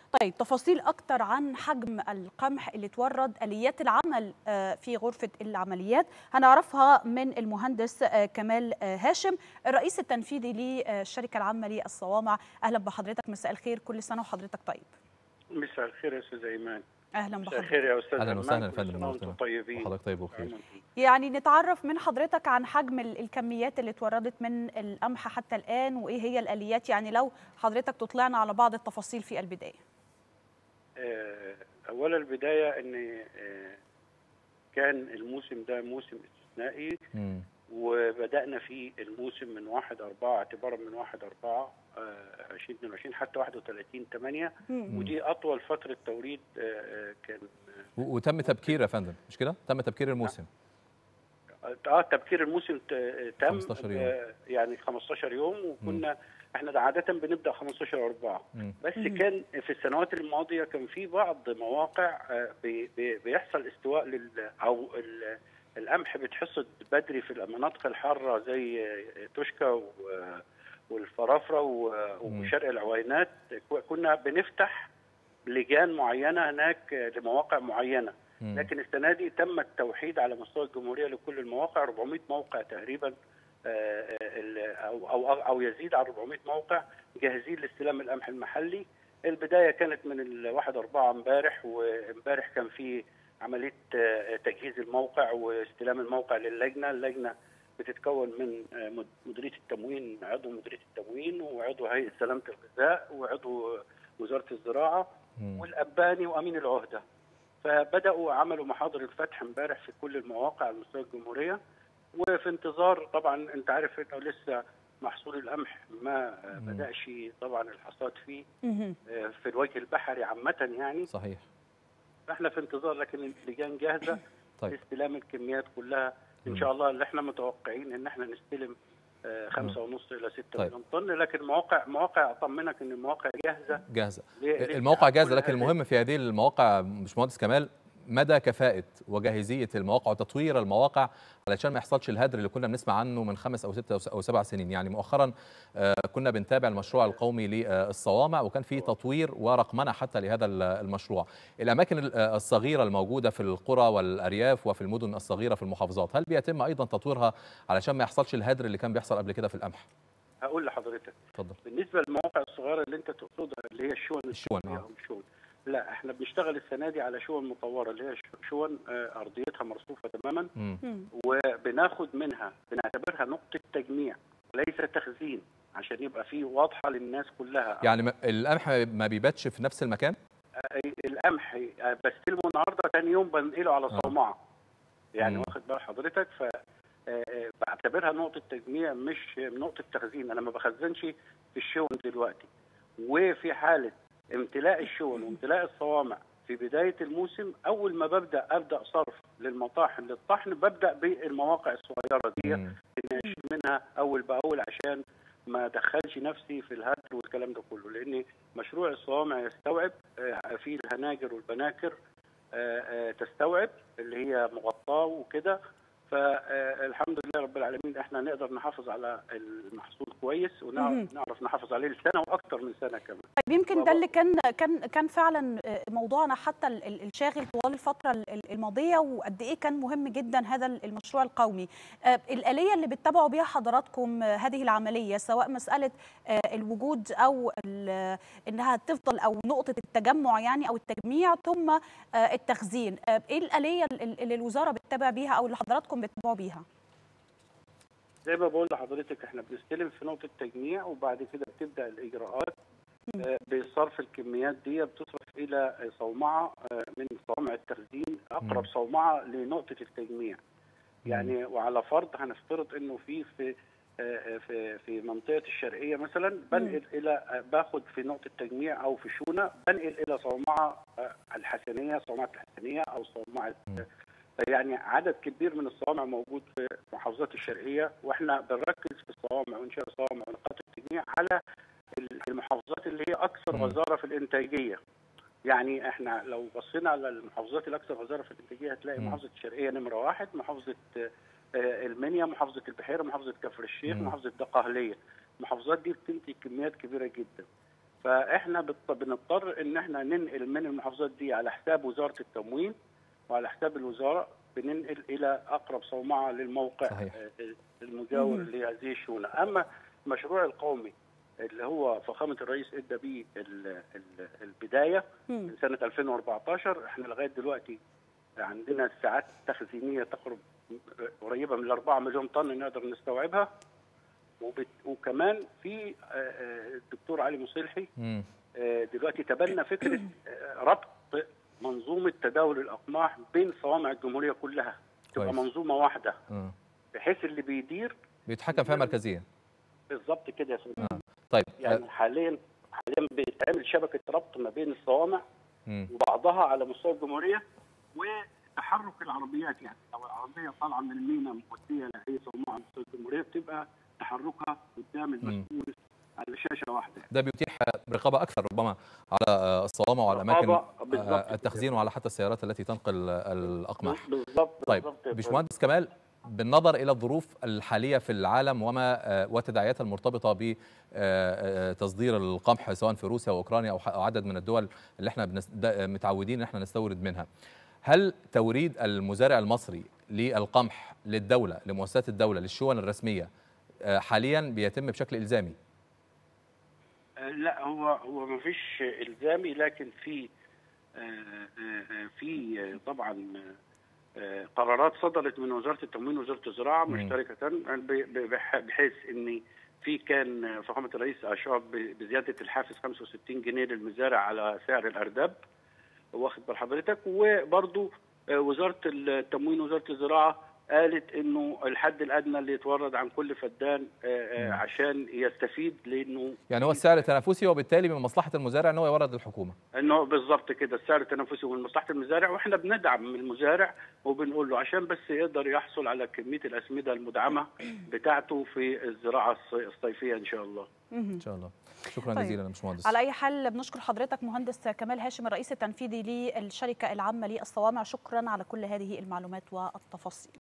طيب تفاصيل أكتر عن حجم القمح اللي تورد آليات العمل في غرفة العمليات هنعرفها من المهندس كمال هاشم الرئيس التنفيذي للشركة العامة للصوامع أهلا بحضرتك مساء الخير كل سنة وحضرتك طيب مساء الخير يا أستاذ أيمان اهلا مساء بحضرتك الخير يا أستاذ اهلا أيمان. وسهلا يا كل فندم سنة وأنتم نورتنا. طيبين وحضرتك طيب وبخير يعني نتعرف من حضرتك عن حجم ال- الكميات اللي اتوردت من القمح حتى الآن وإيه هي الآليات يعني لو حضرتك تطلعنا على بعض التفاصيل في البداية آه، أولا البداية أن آه، كان الموسم ده موسم استثنائي مم. وبدأنا في الموسم من 1 4 اعتبارا من 1 4 آه، 2022 حتى 31 8 مم. ودي أطول فترة توريد آه، آه، كان و- وتم تبكير يا فندم مش كده تم تبكير الموسم اه تبكير الموسم ت- تم 15 يوم. آه، يعني 15 يوم وكنا احنا ده عاده بنبدا 15 4 مم. بس مم. كان في السنوات الماضيه كان في بعض مواقع آه، بي- بي- بيحصل استواء لل او ال- القمح بيتحصد بدري في المناطق الحاره زي آه، توشكا و- والفرافره و- مم. وشرق العوينات كنا بنفتح لجان معينه هناك آه، لمواقع معينه مم. لكن السنه دي تم التوحيد على مستوى الجمهوريه لكل المواقع 400 موقع تقريبا آه، ال- او او او يزيد عن 400 موقع جاهزين لاستلام القمح المحلي البدايه كانت من الواحد أربعة امبارح وامبارح كان في عمليه آه، تجهيز الموقع واستلام الموقع للجنه اللجنه بتتكون من آه، مد- مديريه التموين عضو مديريه التموين وعضو هيئه سلامه الغذاء وعضو وزاره الزراعه مم. والأباني وأمين العهدة فبدأوا عملوا محاضر الفتح امبارح في كل المواقع على مستوى الجمهورية وفي انتظار طبعا أنت عارف إنه لسه محصول القمح ما مم. بدأش طبعا الحصاد فيه مهم. آه، في الوجه البحري عامة يعني صحيح فاحنا في انتظار لكن اللجان جاهزة طيب. لاستلام الكميات كلها مم. إن شاء الله اللي احنا متوقعين إن احنا نستلم آه، خمسة ونص إلى ستة طيب. مليون طن لكن مواقع مواقع أطمنك إن المواقع جاهزة جاهزه ل- ل- الموقع جاهزه كل لكن هذه المهم في هذه المواقع باشمهندس كمال مدى كفاءة وجاهزية المواقع وتطوير المواقع علشان ما يحصلش الهدر اللي كنا بنسمع عنه من خمس أو ستة أو س- أو سبع سنين يعني مؤخرا آه، كنا بنتابع المشروع القومي للصوامع وكان في تطوير ورقمنة حتى لهذا ال- المشروع الأماكن ال- آه، الصغيرة الموجودة في القرى والأرياف وفي المدن الصغيرة في المحافظات هل بيتم أيضا تطويرها علشان ما يحصلش الهدر اللي كان بيحصل قبل كده في القمح هقول لحضرتك اتفضل بالنسبه للمواقع الصغيره اللي انت تقصدها اللي هي الشون الشون، الصغيرة آه. أو الشون لا احنا بنشتغل السنه دي على شون مطوره اللي هي ش- شون آه، ارضيتها مرصوفه تماما مم. مم. وبناخد منها بنعتبرها نقطه تجميع ليس تخزين عشان يبقى فيه واضحه للناس كلها يعني ما- القمح ما بيباتش في نفس المكان آه، القمح آه، بستلمه النهارده ثاني يوم بنقله على آه. صومعه يعني مم. واخد بال حضرتك ف آه، آه، بعتبرها نقطه تجميع مش نقطه تخزين انا ما بخزنش في الشون دلوقتي وفي حاله امتلاء الشون وامتلاء الصوامع في بدايه الموسم اول ما ببدا ابدا صرف للمطاحن للطحن ببدا بالمواقع الصغيره دي مم. إن اشيل منها اول باول عشان ما ادخلش نفسي في الهدر والكلام ده كله لان مشروع الصوامع يستوعب آه، في الهناجر والبناكر آه، آه، تستوعب اللي هي مغطاه وكده فالحمد لله رب العالمين احنا نقدر نحافظ على المحصول كويس مهم. ونعرف نعرف نحافظ عليه لسنه واكثر من سنه كمان طيب يمكن ده طبعاً. اللي كان كان كان فعلا موضوعنا حتى ال- ال- الشاغل طوال الفتره ال- ال- الماضيه وقد ايه كان مهم جدا هذا ال- المشروع القومي آه، الاليه اللي بتتابعوا بيها حضراتكم آه، هذه العمليه سواء مساله آه، الوجود او ال- انها تفضل او نقطه التجمع يعني او التجميع ثم آه، التخزين آه، ايه الاليه ال- اللي الوزاره بتتابع بيها او اللي حضراتكم بتتابعوا بيها زي ما بقول لحضرتك احنا بنستلم في نقطه تجميع وبعد كده بتبدا الاجراءات مم. آه، بصرف الكميات دي بتصرف الى صومعه آه، من صوامع التخزين اقرب مم. صومعه لنقطه التجميع يعني وعلى فرض هنفترض انه في في آه، في في منطقه الشرقيه مثلا بنقل الى آه، باخد في نقطه تجميع او في شونه بنقل الى صومعه آه، الحسنيه صومعه الحسنيه او صومعه مم. يعني عدد كبير من الصوامع موجود في محافظات الشرقيه واحنا بنركز في الصوامع وانشاء الصوامع ونقاط التجميع على المحافظات اللي هي اكثر مم. غزاره في الانتاجيه يعني احنا لو بصينا على المحافظات الاكثر غزاره في الانتاجيه هتلاقي مم. محافظه الشرقيه نمره واحد محافظه آه، المنيا محافظه البحيره محافظه كفر الشيخ مم. محافظه الدقهليه المحافظات دي بتنتج كميات كبيره جدا فاحنا بت- بنضطر ان احنا ننقل من المحافظات دي على حساب وزاره التموين وعلى حساب الوزاره بننقل الى اقرب صومعه للموقع صحيح. آه، المجاور مم. لهذه الشؤون اما المشروع القومي اللي هو فخامه الرئيس ادى بيه ال- ال- البدايه مم. من سنه 2014 احنا لغايه دلوقتي عندنا الساعات التخزينيه تقرب قريبه من 4 مليون طن نقدر نستوعبها وبت... وكمان في آه، آه، الدكتور علي مصلحي مم. آه، دلوقتي تبنى فكره آه، ربط منظومه تداول الاقماح بين صوامع الجمهوريه كلها تبقى كويس. منظومه واحده آه. بحيث اللي بيدير بيتحكم فيها مركزيا بالظبط كده يا فندم طيب يعني حاليا حاليا بيتعمل شبكه ربط ما بين الصوامع مم. وبعضها على مستوى الجمهوريه وتحرك العربيات يعني لو العربيه طالعه من المينا موديه لاي صومعه على مستوى الجمهوريه بتبقى تحركها قدام المسؤول على شاشه واحده ده بيتيح رقابه اكثر ربما على الصوامع وعلى اماكن رقابة بالظبط. التخزين وعلى حتى السيارات التي تنقل الاقماح بالظبط طيب بالظبط يا باشمهندس كمال بالنظر الى الظروف الحاليه في العالم وما آه، وتداعياتها المرتبطه بتصدير القمح سواء في روسيا واوكرانيا او ح- أو عدد من الدول اللي احنا بنس- دا- متعودين ان احنا نستورد منها هل توريد المزارع المصري للقمح للدوله لمؤسسات الدوله للشؤون الرسميه آه، حاليا بيتم بشكل الزامي آه، لا هو هو ما فيش الزامي لكن في آه، آه، آه، في آه، طبعا آه، قرارات صدرت من وزاره التموين ووزاره الزراعه مم. مشتركه ب- ب- بح- بحيث ان في كان فخامه الرئيس اشار ب- بزياده الحافز 65 جنيه للمزارع على سعر الارداب واخد بال حضرتك وبرضو آه، وزاره التموين ووزاره الزراعه قالت انه الحد الادنى اللي يتورد عن كل فدان آه، آه، مم. عشان يستفيد لانه يعني هو السعر تنافسي وبالتالي من مصلحه المزارع ان هو يورد للحكومه انه بالظبط كده السعر التنافسي من مصلحه المزارع واحنا بندعم المزارع وبنقول له عشان بس يقدر يحصل على كميه الاسمده المدعمه بتاعته في الزراعه الصي- الصيفيه ان شاء الله. مهم. ان شاء الله شكرا طيب. جزيلا يا باشمهندس على اي حال بنشكر حضرتك مهندس كمال هاشم الرئيس التنفيذي للشركه العامه للصوامع شكرا على كل هذه المعلومات والتفاصيل